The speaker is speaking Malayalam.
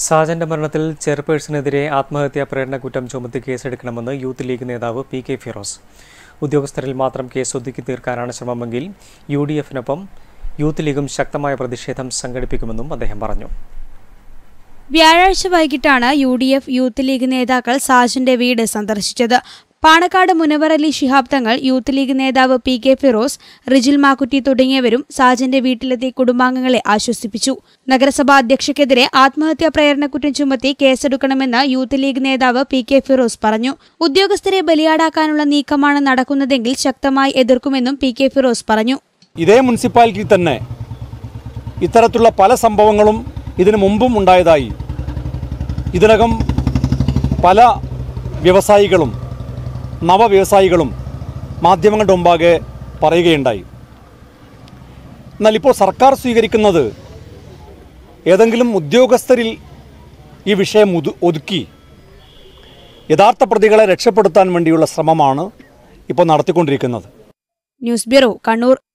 സാജന്റെ മരണത്തിൽ ചെയർപേഴ്സണെതിരെ ആത്മഹത്യാ പ്രേരണ കുറ്റം ചുമത്തി കേസെടുക്കണമെന്ന് യൂത്ത് ലീഗ് നേതാവ് പി കെ ഫിറോസ് ഉദ്യോഗസ്ഥരിൽ മാത്രം കേസ് ഒതുക്കി തീർക്കാനാണ് ശ്രമമെങ്കിൽ യു ഡി എഫിനൊപ്പം യൂത്ത് ലീഗും ശക്തമായ പ്രതിഷേധം സംഘടിപ്പിക്കുമെന്നും അദ്ദേഹം പറഞ്ഞു വ്യാഴാഴ്ച വൈകിട്ടാണ് U D F Youth League നേതാക്കൾ സാജന്റെ വീട് സന്ദർശിച്ചത് പാണക്കാട് മുനവർ അലി ശിഹാബ് തങ്ങൾ യൂത്ത് ലീഗ് നേതാവ് പി കെ ഫിറോസ് റിജിൽ മാക്കുറ്റി തുടങ്ങിയവരും സാജന്റെ വീട്ടിലെത്തി കുടുംബാംഗങ്ങളെ ആശ്വസിപ്പിച്ചു നഗരസഭാ അധ്യക്ഷയ്ക്കെതിരെ ആത്മഹത്യാ പ്രേരണക്കുറ്റം ചുമത്തി കേസെടുക്കണമെന്ന് യൂത്ത് ലീഗ് നേതാവ് പി കെ ഫിറോസ് പറഞ്ഞു ഉദ്യോഗസ്ഥരെ ബലിയാടാക്കാനുള്ള നീക്കമാണ് നടക്കുന്നതെങ്കിൽ ശക്തമായി എതിർക്കുമെന്നും പി കെ ഫിറോസ് പറഞ്ഞു ഇതേ മുനിസിപ്പാലിറ്റിയിൽ തന്നെ ഇത്തരത്തിലുള്ള പല സംഭവങ്ങളും ഇതിനു മുമ്പും ഉണ്ടായതായി ഇതിനകം പല വ്യവസായികളും നവവ്യവസായികളും മാധ്യമങ്ങളുടെ മുമ്പാകെ പറയുകയുണ്ടായി എന്നാൽ ഇപ്പോൾ സർക്കാർ സ്വീകരിക്കുന്നത് ഏതെങ്കിലും ഉദ്യോഗസ്ഥരിൽ ഈ വിഷയം ഒതു ഒതുക്കി യഥാർത്ഥ പ്രതികളെ രക്ഷപ്പെടുത്താൻ വേണ്ടിയുള്ള ശ്രമമാണ് ഇപ്പോൾ നടത്തിക്കൊണ്ടിരിക്കുന്നത് ന്യൂസ് ബ്യൂറോ കണ്ണൂർ